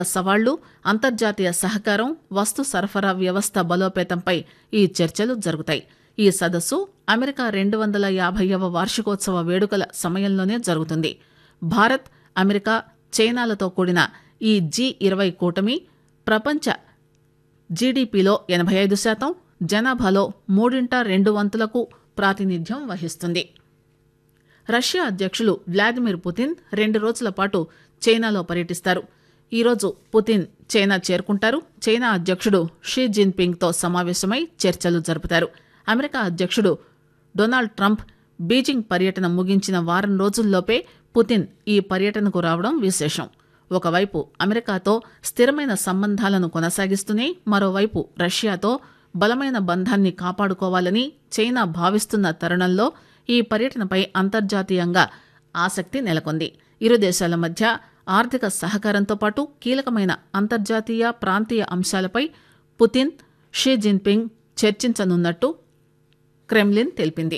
సవాళ్లు అంతర్జాతీయ సహకారం వస్తు సరఫరా వ్యవస్థ బలోపేతంపై ఈ చర్చలు జరుగుతాయి ఈ సదస్సు అమెరికా రెండు వందల యాభైవ వార్షికోత్సవ వేడుకల సమయంలోనే జరుగుతుంది భారత్ అమెరికా చైనాలతో కూడిన ఈ జీ ఇరవై కూటమి ప్రపంచ జీడీపీలో ఎనభై ఐదు శాతం జనాభాలో మూడింట రెండు వంతులకు ప్రాతినిధ్యం వహిస్తుంది రష్యా అధ్యక్షులు వ్లాదిమిర్ పుతిన్ రెండు రోజుల పాటు చైనాలో పర్యటిస్తారు ఈరోజు పుతిన్ చైనా చేరుకుంటారు చైనా అధ్యక్షుడు షీ జిన్పింగ్ తో సమావేశమై చర్చలు జరుపుతారు అమెరికా అధ్యక్షుడు డొనాల్డ్ ట్రంప్ బీజింగ్ పర్యటన ముగించిన వారం రోజుల్లోపే పుతిన్ ఈ పర్యటనకు రావడం విశేషం ఒకవైపు అమెరికాతో స్థిరమైన సంబంధాలను కొనసాగిస్తూనే మరోవైపు రష్యాతో బలమైన బంధాన్ని కాపాడుకోవాలని చైనా భావిస్తున్న తరుణంలో ఈ పర్యటనపై అంతర్జాతీయంగా ఆసక్తి నెలకొంది ఇరు దేశాల మధ్య ఆర్థిక సహకారంతో పాటు కీలకమైన అంతర్జాతీయ ప్రాంతీయ అంశాలపై పుతిన్ షీ జిన్పింగ్ చర్చించనున్నట్టు క్రెమ్లిన్ తెలిపింది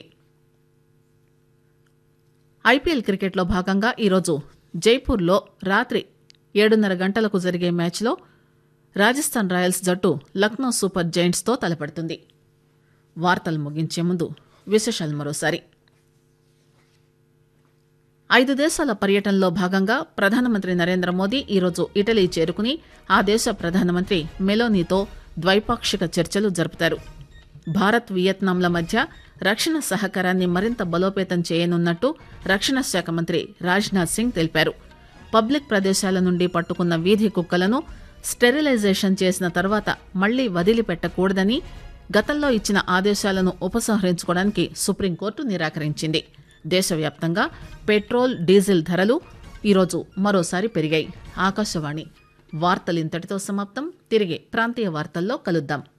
ఐపీఎల్ క్రికెట్లో భాగంగా ఈరోజు జైపూర్లో రాత్రి ఏడున్నర గంటలకు జరిగే మ్యాచ్లో రాజస్థాన్ రాయల్స్ జట్టు లక్నో సూపర్ జైంట్స్తో తలపడుతుంది వార్తలు ముగించే ముందు విశేషాలు మరోసారి ఐదు దేశాల పర్యటనలో భాగంగా ప్రధానమంత్రి నరేంద్ర మోదీ ఈరోజు ఇటలీ చేరుకుని ఆ దేశ ప్రధానమంత్రి మెలోనీతో ద్వైపాక్షిక చర్చలు జరుపుతారు భారత్ వియత్నాంల మధ్య రక్షణ సహకారాన్ని మరింత బలోపేతం చేయనున్నట్టు రక్షణ శాఖ మంత్రి రాజ్నాథ్ సింగ్ తెలిపారు పబ్లిక్ ప్రదేశాల నుండి పట్టుకున్న వీధి కుక్కలను స్టెరిలైజేషన్ చేసిన తర్వాత మళ్లీ వదిలిపెట్టకూడదని గతంలో ఇచ్చిన ఆదేశాలను ఉపసంహరించుకోవడానికి సుప్రీంకోర్టు నిరాకరించింది దేశవ్యాప్తంగా పెట్రోల్ డీజిల్ ధరలు ఈరోజు మరోసారి పెరిగాయి ఆకాశవాణి వార్తలు ఇంతటితో సమాప్తం తిరిగి ప్రాంతీయ వార్తల్లో కలుద్దాం